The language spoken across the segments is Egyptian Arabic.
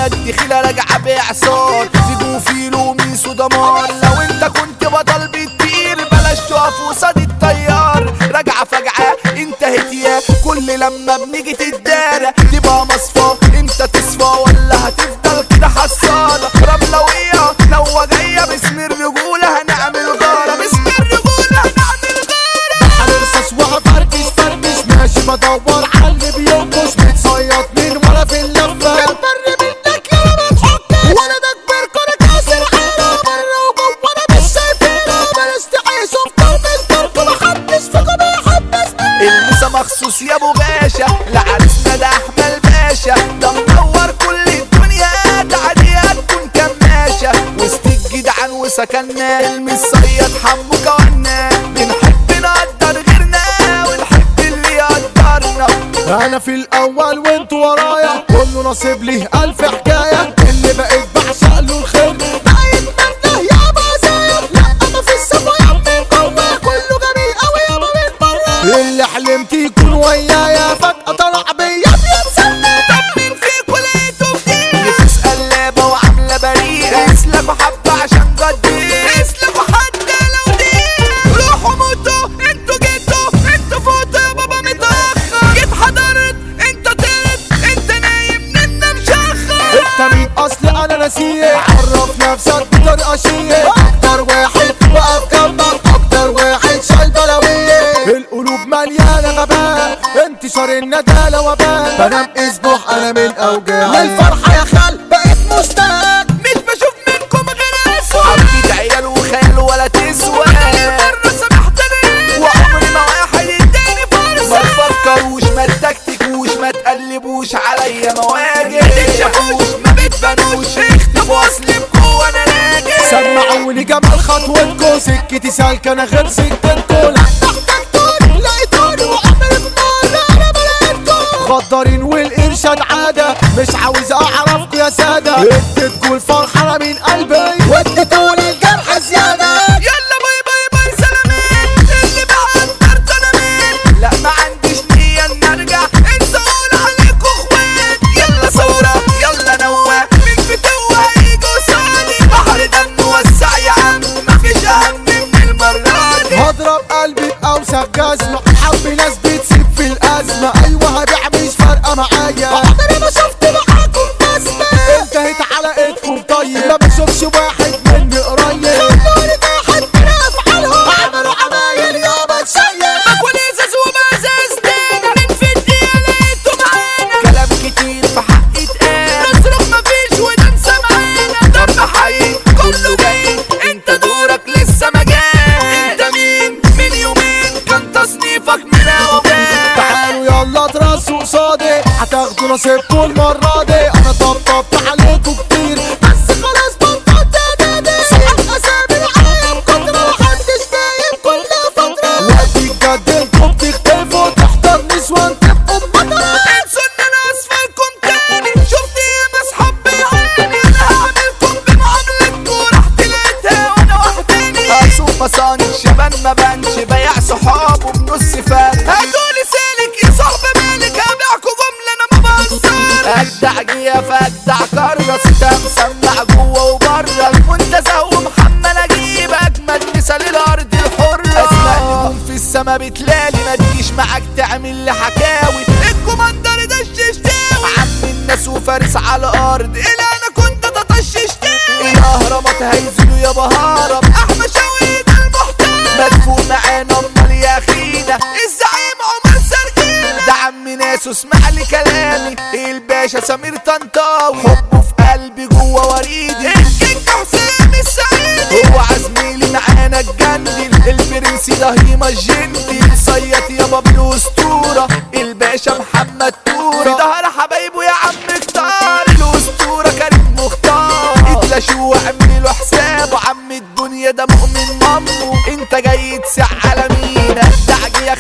على الدخيلة راجعة بإعصار في جوفيل وميس ودمار لو انت كنت بطل بتطير بلاش تقف قصاد الطيار راجعة فجعة انتهت يا كل لما بنيجي تتدارى تبقى مصفى امتى تصفى ولا هتفضل كده حصالة رملوية لو جاية باسم الرجولة هنعمل غارة باسم الرجولة هنعمل غارة هنرصص وهفركش فركش ماشي بدور على اللي بينقش متصيط من ورا في اللفة البر منك يا ما تحكش وانا ده كبير كنا كاسر حالة بره وجوه انا مش شايفينه بلاش تعيشوا في قلب الدرب محدش فيكم بيحبسني المسا مخصوص يا ابو باشا لعريسنا ده احمد باشا ده مدور كل الدنيا تعدي هتكون كماشة وسط الجدعان وسكننا المس صياد حمو كوانا بنحب نقدر غيرنا ونحب اللي يقدرنا انا في الاول وانت ورايا كله نصيب ليه الف حكايه اللي بقيت بعشق له الخير باين منه يا مزايا لا ما في السما يا من جوا كله جميل قوي يا من بره اللي حلمت يكون ويايا فجاه طلع بيا بيتسلى مين فيكوا لقيته كتير نفوس قلابة وعاملة بريئة اسلكوا حبة عشان جدير اسلكوا حتى لو دقيقة روحوا موتوا انتوا جيتوا انتوا فوتوا يا بابا متأخر جيت حضرت انت طرت انت نايم ننا مشخر انت مين اصل انا نسيه عرف نفسك بطريقه شيك اكتر واحد وقف جنبك اكتر واحد شايل بلاويه القلوب مليانه غباء انتشار الندالة وباء بنام اسبوع انا من اوجاع للفرحه يا خال بقيت مشتاق مش بشوف منكم غير اسود عبيد عيال وخيال ولا تسوى مرة سامحتني وعمري ما واحد اداني فرصة ما تفكروش ما تكتكوش ما تقلبوش عليا مواجه ما تتشافوش ما بتبانوش اختفوا اصلي بقوة انا راجع سمعوني جمال خطوتكو سكتي سالكة انا غير سكتكو لا تحتاجتوني لقيتوني وعمري بمرة انا بلاقيتكو غدارين والارشاد عادة مش عاوز اعرفكوا يا سادة اديتكوا الفرحة انا من قلبي واديتوني الجرح زيادة يلا باي باي باي سلامين اللي بقدر انا مين لا ما عنديش نية ان ارجع انسى اقول عليكوا اخوات يلا صورة يلا نوة مين في توة هيجي قصادي بحر دم وسع يا عم مفيش اهم من المرة دي هضرب قلبي بأوسخ جزمة حب ناس بتسيب في الأزمة أيوة هبيع مش فارقة معايا عمري ما شفت معاكم بسمة انتهت على ايدكم طيب ما بشوفش واحد مني قريب خلوني واحد من أفعالهم عملوا عمايل يا بتشيل اكل ازاز ومزاز تاني من في الدقيقة لقيته معانا كلام كتير في حقي اتقال نصرخ مفيش وننسى معانا دم حقيقي كله جاي انت دورك لسه ما جاي انت مين من يومين كان تصنيفك من اوجاع تعالوا يلا ترسوا قصادي هتاخدوا نصيبكم المرة دي أنا طبطبت عليكم كتير بس خلاص بطلت أنادي صحاب أسامي معايا بكتر محدش نايم كل فترة وقت الجد انتوا بتختلفوا تحضر نسوان تبقوا بمطرة انسوا ان انا اسفلكم تاني شفت ايه اصحاب بيعاني انا هعملكم بمعاملتكم راح تلاقيها وانا وحداني اسوق مصاني شبان ما بانش بيع صحابه بنص فرق هتقولي سالك يا صاحب مالك هبيعكوا جملة انا ما بهزر اجدع جيا فاجدع كرس انت مسمع جوه وبره المنتزه ومحمد اجيب اجمد مثال الارض الحرة اسمع نجوم في السما بتلالي ما تجيش معاك تعمل لي حكاوي الكوماندر ده الششتاوي عم الناس وفارس على الارض الى انا كنت تطششتاوي الاهرامات هيزيدوا يا بهارم احمد شوقي ده المحترم مدفوع معانا امال يا اخينا الزعيم عمر سرجينا ده عم ناس اسمع لي كلامي الباشا سمير طنطاوي حبه في قلبي جوه وريدي الكينج حسام السعيدي هو عزميلي معانا الجندل البرنس ده هيما الجندي صيط يا بابلو اسطوره الباشا محمد تورة في ظهر حبايبه يا عم كتار الاسطوره كريم مختار اتلاشوا واعملي له حسابه عم الدنيا ده مؤمن مامه انت جاي تسع على مين الدعجية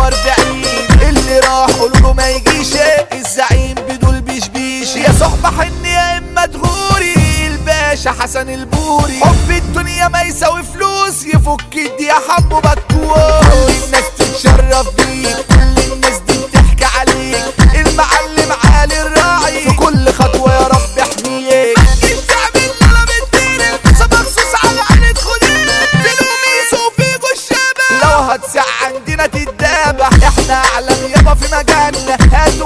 45 اللي راح قولوا ما يجيش الزعيم بدول بيش بيش يا صحبة حن يا اما تغوري الباشا حسن البوري حب الدنيا ما يساوي فلوس يفك الدي يا حمو بكوار كل الناس تتشرف بيك كل الناس دي بتحكي عليك المعلم عالي الراعي في كل خطوة يا رب احميك في مجالنا هاتوا